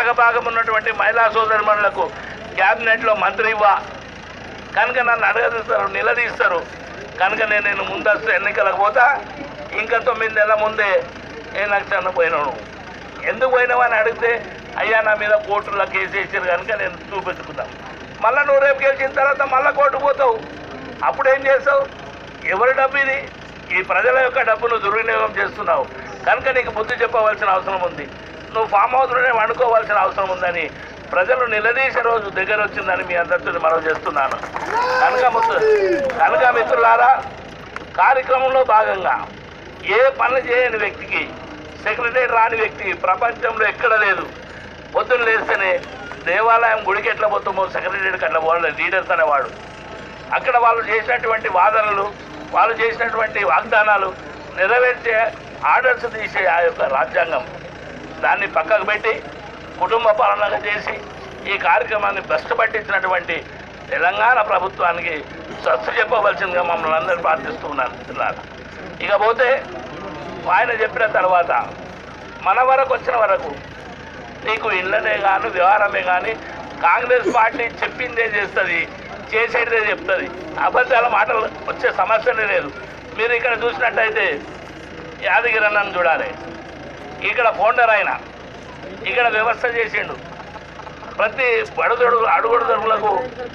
భాగం ఉన్నటువంటి మహిళా సోదరిమణులకు క్యాబినెట్లో మంత్రి ఇవ్వ కనుక నన్ను అడగదీస్తారు నిలదీస్తారు కనుక నేను నేను ముందస్తు ఎన్నికలకు పోతా ఇంకా తొమ్మిది నెలల ముందే నేను నాకు చనిపోయినాను ఎందుకు పోయినావు అని అడిగితే అయ్యా నా మీద కోర్టులో కేసు వేసారు కనుక నేను చూపించుకుందాం మళ్ళీ నువ్వు రేపు గెలిచిన తర్వాత మళ్ళీ కోర్టు పోతావు అప్పుడు ఏం చేస్తావు ఎవరి డబ్బు ఇది ఈ ప్రజల యొక్క డబ్బును దుర్వినియోగం చేస్తున్నావు కనుక నీకు బుద్ధి చెప్పవలసిన అవసరం ఉంది నువ్వు ఫామ్ హౌస్లోనే వండుకోవాల్సిన అవసరం ఉందని ప్రజలు నిలదీసే రోజు దగ్గర వచ్చిందని మీ అందరితో మనవి చేస్తున్నాను కనుక ముత్తు కనుక మిత్రులారా కార్యక్రమంలో భాగంగా ఏ పనులు చేయని వ్యక్తికి సెక్రటరీ రాని వ్యక్తికి ప్రపంచంలో ఎక్కడ లేదు పొద్దున్న లేస్తేనే దేవాలయం గుడికి ఎట్లా పోతామో సెక్రటరీకి అట్లా పోవాలి లీడర్స్ అనేవాడు అక్కడ వాళ్ళు చేసినటువంటి వాదనలు వాళ్ళు చేసినటువంటి వాగ్దానాలు నెరవేర్చే ఆర్డర్స్ తీసే ఆ యొక్క రాజ్యాంగం దాన్ని పక్కకు పెట్టి కుటుంబ పాలనగా చేసి ఈ కార్యక్రమాన్ని భ్రష్టు పట్టించినటువంటి తెలంగాణ ప్రభుత్వానికి స్వచ్ఛ చెప్పవలసిందిగా మమ్మల్ని అందరూ ప్రార్థిస్తున్నాను మిత్రులారా. ఇకపోతే ఆయన చెప్పిన తర్వాత మన వరకు వచ్చిన వరకు నీకు ఇళ్ళనే కానీ వ్యవహారమే కానీ కాంగ్రెస్ పార్టీ చెప్పిందే చేస్తుంది చేసేదే చెప్తుంది అబద్ధాల మాటలు వచ్చే సమస్యనే లేదు మీరు ఇక్కడ చూసినట్టయితే యాదగిరి అన్నను చూడాలి ఇక్కడ ఫౌండర్ ఆయన ఇక్కడ వ్యవస్థ చేసిండు ప్రతి బడుదొడు అడుగుడుదొడుగులకు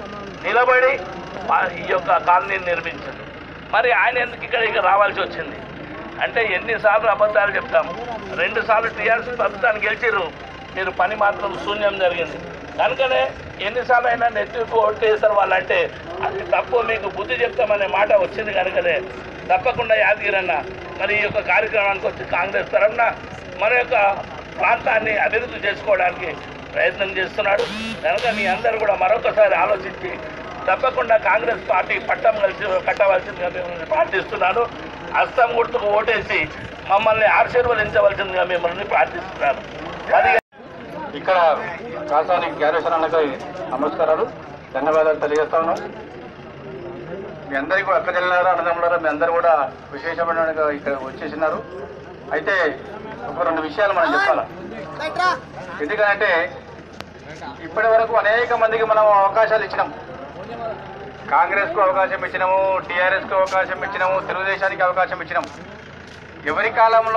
నిలబడి మా- ఈ యొక్క కాలనీని నిర్మించింది మరి ఆయన ఎందుకు ఇక్కడ ఇక్కడ రావాల్సి వచ్చింది అంటే ఎన్నిసార్లు అబద్ధాలు చెప్తాము రెండు సార్లు టీఆర్ఎస్ ప్రభుత్వాన్ని గెలిచిర్రు మీరు పని మాత్రం శూన్యం జరిగింది కనుకనే ఎన్నిసార్లు అయినా నెత్తికి ఓటేస్తారు వాళ్ళంటే అది తప్పు మీకు బుద్ధి చెప్తామనే మాట వచ్చింది కనుకనే తప్పకుండా యాదగిరన్న మరి ఈ యొక్క కార్యక్రమానికి వచ్చి కాంగ్రెస్ తరఫున మన యొక్క ప్రాంతాన్ని అభివృద్ధి చేసుకోవడానికి ప్రయత్నం చేస్తున్నాడు కనుక మీ అందరూ కూడా మరొకసారి ఆలోచించి తప్పకుండా కాంగ్రెస్ పార్టీ పట్టం కలిసి కట్టవలసిందిగా మిమ్మల్ని ప్రార్థిస్తున్నాను హస్తం గుర్తుకు ఓటేసి మమ్మల్ని ఆశీర్వదించవలసిందిగా మిమ్మల్ని ప్రార్థిస్తున్నాను అది ఇక్కడ కాసాని జ్ఞానేశ్వర అన్నకి నమస్కారాలు ధన్యవాదాలు తెలియజేస్తా ఉన్నాం మీ అందరికీ కూడా అక్క చెల్లెలారా అన్నదమ్ములారా మీ అందరూ కూడా విశేషమైన ఇక్కడ వచ్చేసినారు అయితే ఒక రెండు విషయాలు మనం చెప్పాలి ఎందుకంటే ఇప్పటి వరకు అనేక మందికి మనం అవకాశాలు ఇచ్చినాం కాంగ్రెస్ కు అవకాశం ఇచ్చినాము టీఆర్ఎస్ కు అవకాశం ఇచ్చినాము తెలుగుదేశానికి అవకాశం ఇచ్చినాం ఎవరి కాలంలో